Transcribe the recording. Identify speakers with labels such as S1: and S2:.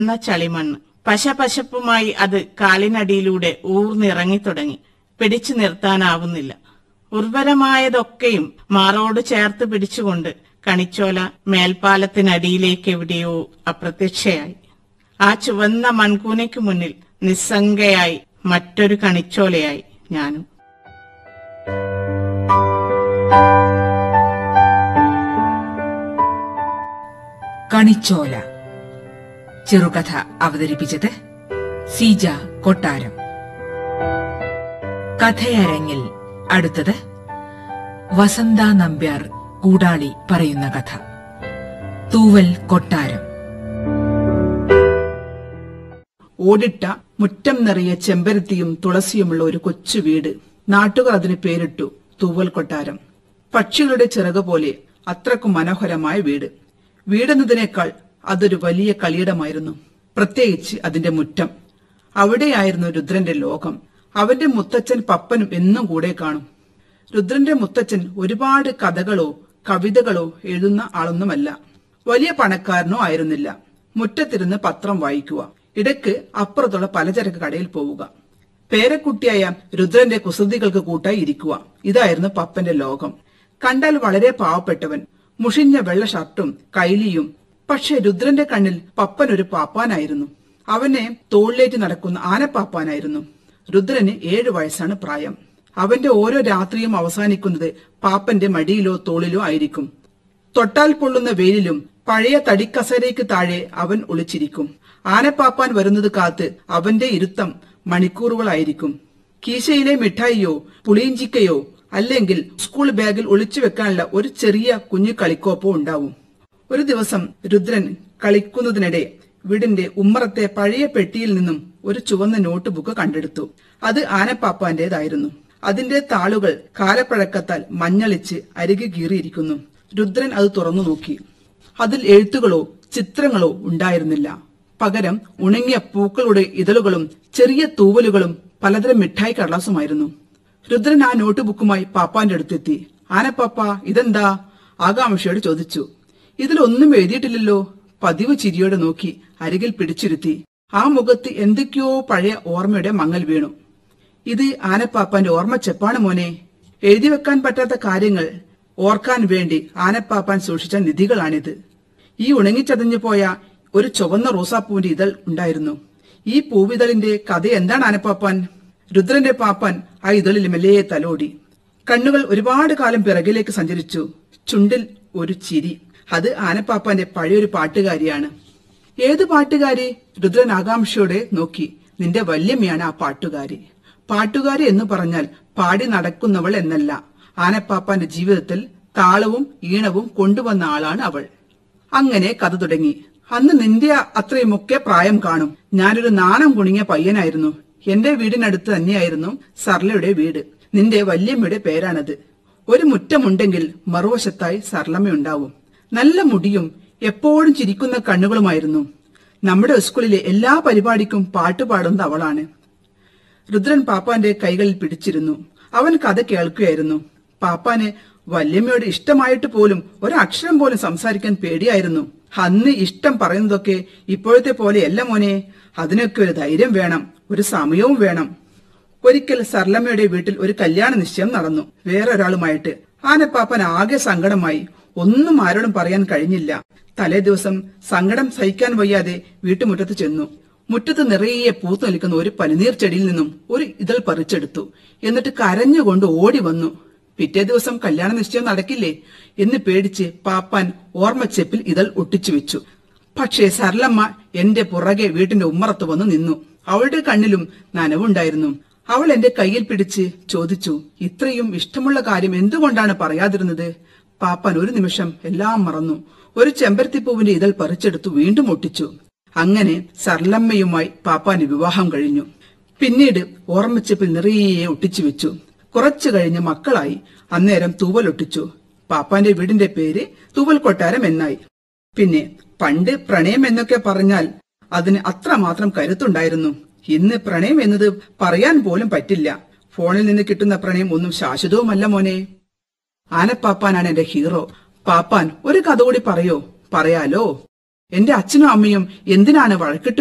S1: എന്ന ചളിമണ്ണ് പശപശപ്പുമായി അത് കാലിനടിയിലൂടെ ഊർന്നിറങ്ങി തുടങ്ങി പിടിച്ചു നിർത്താനാവുന്നില്ല ഉർവരമായതൊക്കെയും മാറോട് ചേർത്ത് പിടിച്ചുകൊണ്ട് കണിച്ചോല മേൽപ്പാലത്തിനടിയിലേക്ക് എവിടെയോ അപ്രത്യക്ഷയായി ആ ചുവന്ന മൺകൂനയ്ക്ക് മുന്നിൽ നിസ്സംഗയായി മറ്റൊരു കണിച്ചോലയായി ഞാനും
S2: കണിച്ചോല ചെറുകഥ അവതരിപ്പിച്ചത് സീജ കൊട്ടാരം കഥയരങ്ങിൽ അടുത്തത് വസന്ത നമ്പ്യാർ കൂടാളി പറയുന്ന കഥ തൂവൽ കൊട്ടാരം
S3: ഓടിട്ട മുറ്റം നിറയെ ചെമ്പരത്തിയും തുളസിയുമുള്ള ഒരു കൊച്ചു വീട് നാട്ടുകാർ അതിന് പേരിട്ടു തൂവൽ കൊട്ടാരം പക്ഷികളുടെ ചിറക് പോലെ അത്രക്കും മനോഹരമായ വീട് വീടെന്നതിനേക്കാൾ അതൊരു വലിയ കളിയിടമായിരുന്നു പ്രത്യേകിച്ച് അതിന്റെ മുറ്റം അവിടെയായിരുന്നു രുദ്രന്റെ ലോകം അവന്റെ മുത്തച്ഛൻ പപ്പനും എന്നും കൂടെ കാണും രുദ്രന്റെ മുത്തച്ഛൻ ഒരുപാട് കഥകളോ കവിതകളോ എഴുതുന്ന ആളൊന്നുമല്ല വലിയ പണക്കാരനോ ആയിരുന്നില്ല മുറ്റത്തിരുന്ന് പത്രം വായിക്കുക ഇടയ്ക്ക് അപ്പുറത്തുള്ള പലചരക്ക് കടയിൽ പോവുക പേരക്കുട്ടിയായ രുദ്രന്റെ കുസൃതികൾക്ക് കൂട്ടായി ഇരിക്കുക ഇതായിരുന്നു പപ്പന്റെ ലോകം കണ്ടാൽ വളരെ പാവപ്പെട്ടവൻ മുഷിഞ്ഞ വെള്ള ഷർട്ടും കൈലിയും പക്ഷെ രുദ്രന്റെ കണ്ണിൽ പപ്പൻ ഒരു പാപ്പാനായിരുന്നു അവനെ തോളിലേറ്റ് നടക്കുന്ന ആനപ്പാപ്പാനായിരുന്നു രുദ്രന് ഏഴു വയസ്സാണ് പ്രായം അവന്റെ ഓരോ രാത്രിയും അവസാനിക്കുന്നത് പാപ്പന്റെ മടിയിലോ തോളിലോ ആയിരിക്കും തൊട്ടാൽ പൊള്ളുന്ന വെയിലിലും പഴയ തടിക്കസരയ്ക്ക് താഴെ അവൻ ഒളിച്ചിരിക്കും ആനപ്പാപ്പാൻ വരുന്നത് കാത്ത് അവന്റെ ഇരുത്തം മണിക്കൂറുകളായിരിക്കും കീശയിലെ മിഠായിയോ പുളിയിഞ്ചിക്കയോ അല്ലെങ്കിൽ സ്കൂൾ ബാഗിൽ ഒളിച്ചു വെക്കാനുള്ള ഒരു ചെറിയ കുഞ്ഞു കളിക്കോപ്പോ ഉണ്ടാവും ഒരു ദിവസം രുദ്രൻ കളിക്കുന്നതിനിടെ വീടിന്റെ ഉമ്മറത്തെ പഴയ പെട്ടിയിൽ നിന്നും ഒരു ചുവന്ന നോട്ട് ബുക്ക് കണ്ടെടുത്തു അത് ആനപ്പാപ്പാന്റേതായിരുന്നു അതിന്റെ താളുകൾ കാലപ്പഴക്കത്താൽ മഞ്ഞളിച്ച് അരികെ കീറിയിരിക്കുന്നു രുദ്രൻ അത് തുറന്നു നോക്കി അതിൽ എഴുത്തുകളോ ചിത്രങ്ങളോ ഉണ്ടായിരുന്നില്ല പകരം ഉണങ്ങിയ പൂക്കളുടെ ഇതളുകളും ചെറിയ തൂവലുകളും പലതരം മിഠായി കടലാസുമായിരുന്നു രുദ്രൻ ആ നോട്ട് ബുക്കുമായി പാപ്പാന്റെ അടുത്തെത്തി ആനപ്പാപ്പ ഇതെന്താ ആകാംക്ഷയോട് ചോദിച്ചു ഇതിലൊന്നും എഴുതിയിട്ടില്ലല്ലോ പതിവ് ചിരിയോടെ നോക്കി അരികിൽ പിടിച്ചിരുത്തി ആ മുഖത്ത് എന്തൊക്കെയോ പഴയ ഓർമ്മയുടെ മങ്ങൽ വീണു ഇത് ആനപ്പാപ്പാന്റെ ഓർമ്മച്ചെപ്പാണ് മോനെ എഴുതി വെക്കാൻ പറ്റാത്ത കാര്യങ്ങൾ ഓർക്കാൻ വേണ്ടി ആനപ്പാപ്പാൻ സൂക്ഷിച്ച നിധികളാണിത് ഈ ഉണങ്ങിച്ചതഞ്ഞു പോയ ഒരു ചുവന്ന റോസാപ്പൂവിന്റെ ഇതൾ ഉണ്ടായിരുന്നു ഈ പൂവിതളിന്റെ കഥ എന്താണ് ആനപ്പാപ്പാൻ രുദ്രന്റെ പാപ്പാൻ ആ ഇതളിൽ മെല്ലെ തലോടി കണ്ണുകൾ ഒരുപാട് കാലം പിറകിലേക്ക് സഞ്ചരിച്ചു ചുണ്ടിൽ ഒരു ചിരി അത് ആനപ്പാപ്പാന്റെ പഴയൊരു പാട്ടുകാരിയാണ് ഏത് പാട്ടുകാരി രുദ്രൻ ആകാംക്ഷയോടെ നോക്കി നിന്റെ വല്യമ്മയാണ് ആ പാട്ടുകാരി പാട്ടുകാരി എന്ന് പറഞ്ഞാൽ പാടി നടക്കുന്നവൾ എന്നല്ല ആനപ്പാപ്പാന്റെ ജീവിതത്തിൽ താളവും ഈണവും കൊണ്ടുവന്ന ആളാണ് അവൾ അങ്ങനെ കഥ തുടങ്ങി അന്ന് നിന്റെ അത്രയുമൊക്കെ പ്രായം കാണും ഞാനൊരു നാണം കുണിങ്ങിയ പയ്യനായിരുന്നു എന്റെ വീടിനടുത്ത് തന്നെയായിരുന്നു സർലയുടെ വീട് നിന്റെ വല്യമ്മയുടെ പേരാണത് ഒരു മുറ്റമുണ്ടെങ്കിൽ മറുവശത്തായി സർലമ്മയുണ്ടാവും നല്ല മുടിയും എപ്പോഴും ചിരിക്കുന്ന കണ്ണുകളുമായിരുന്നു നമ്മുടെ സ്കൂളിലെ എല്ലാ പരിപാടിക്കും പാട്ട് പാടുന്നത് അവളാണ് രുദ്രൻ പാപ്പാന്റെ കൈകളിൽ പിടിച്ചിരുന്നു അവൻ കഥ കേൾക്കുകയായിരുന്നു പാപ്പാന് വല്യമ്മയോട് ഇഷ്ടമായിട്ട് പോലും ഒരക്ഷരം പോലും സംസാരിക്കാൻ പേടിയായിരുന്നു അന്ന് ഇഷ്ടം പറയുന്നതൊക്കെ ഇപ്പോഴത്തെ പോലെയല്ല മോനെ അതിനൊക്കെ ഒരു ധൈര്യം വേണം ഒരു സമയവും വേണം ഒരിക്കൽ സർലമ്മയുടെ വീട്ടിൽ ഒരു കല്യാണ നിശ്ചയം നടന്നു വേറൊരാളുമായിട്ട് ആനപ്പാപ്പൻ ആകെ സങ്കടമായി ഒന്നും ആരോടും പറയാൻ കഴിഞ്ഞില്ല തലേ ദിവസം സങ്കടം സഹിക്കാൻ വയ്യാതെ വീട്ടുമുറ്റത്ത് ചെന്നു മുറ്റത്ത് നിറയെ പൂത്തു നിൽക്കുന്ന ഒരു പനിനീർ ചെടിയിൽ നിന്നും ഒരു ഇതൾ പറിച്ചെടുത്തു എന്നിട്ട് കരഞ്ഞുകൊണ്ട് ഓടി വന്നു പിറ്റേ ദിവസം കല്യാണ നിശ്ചയം നടക്കില്ലേ എന്ന് പേടിച്ച് പാപ്പാൻ ഓർമ്മച്ചെപ്പിൽ ഇതൾ ഒട്ടിച്ചു വെച്ചു പക്ഷേ സരളമ്മ എന്റെ പുറകെ വീട്ടിന്റെ ഉമ്മറത്ത് വന്നു നിന്നു അവളുടെ കണ്ണിലും നനവുണ്ടായിരുന്നു അവൾ എന്റെ കയ്യിൽ പിടിച്ച് ചോദിച്ചു ഇത്രയും ഇഷ്ടമുള്ള കാര്യം എന്തുകൊണ്ടാണ് പറയാതിരുന്നത് പാപ്പാൻ ഒരു നിമിഷം എല്ലാം മറന്നു ഒരു ചെമ്പരത്തിപ്പൂവിന്റെ ഇതൾ പറിച്ചെടുത്തു വീണ്ടും ഒട്ടിച്ചു അങ്ങനെ സർലമ്മയുമായി പാപ്പാന്റെ വിവാഹം കഴിഞ്ഞു പിന്നീട് ഓർമ്മച്ചപ്പിൽ നിറയെ ഒട്ടിച്ചു വെച്ചു കുറച്ചു കഴിഞ്ഞ് മക്കളായി അന്നേരം തൂവലൊട്ടിച്ചു പാപ്പാന്റെ വീടിന്റെ പേര് തൂവൽ കൊട്ടാരം എന്നായി പിന്നെ പണ്ട് പ്രണയം എന്നൊക്കെ പറഞ്ഞാൽ അതിന് അത്രമാത്രം കരുത്തുണ്ടായിരുന്നു ഇന്ന് പ്രണയം എന്നത് പറയാൻ പോലും പറ്റില്ല ഫോണിൽ നിന്ന് കിട്ടുന്ന പ്രണയം ഒന്നും ശാശ്വതവുമല്ല മോനെ ആനപ്പാപ്പാനാണ് എന്റെ ഹീറോ പാപ്പാൻ ഒരു കഥ കൂടി പറയോ പറയാലോ എന്റെ അച്ഛനും അമ്മയും എന്തിനാണ് വഴക്കിട്ട്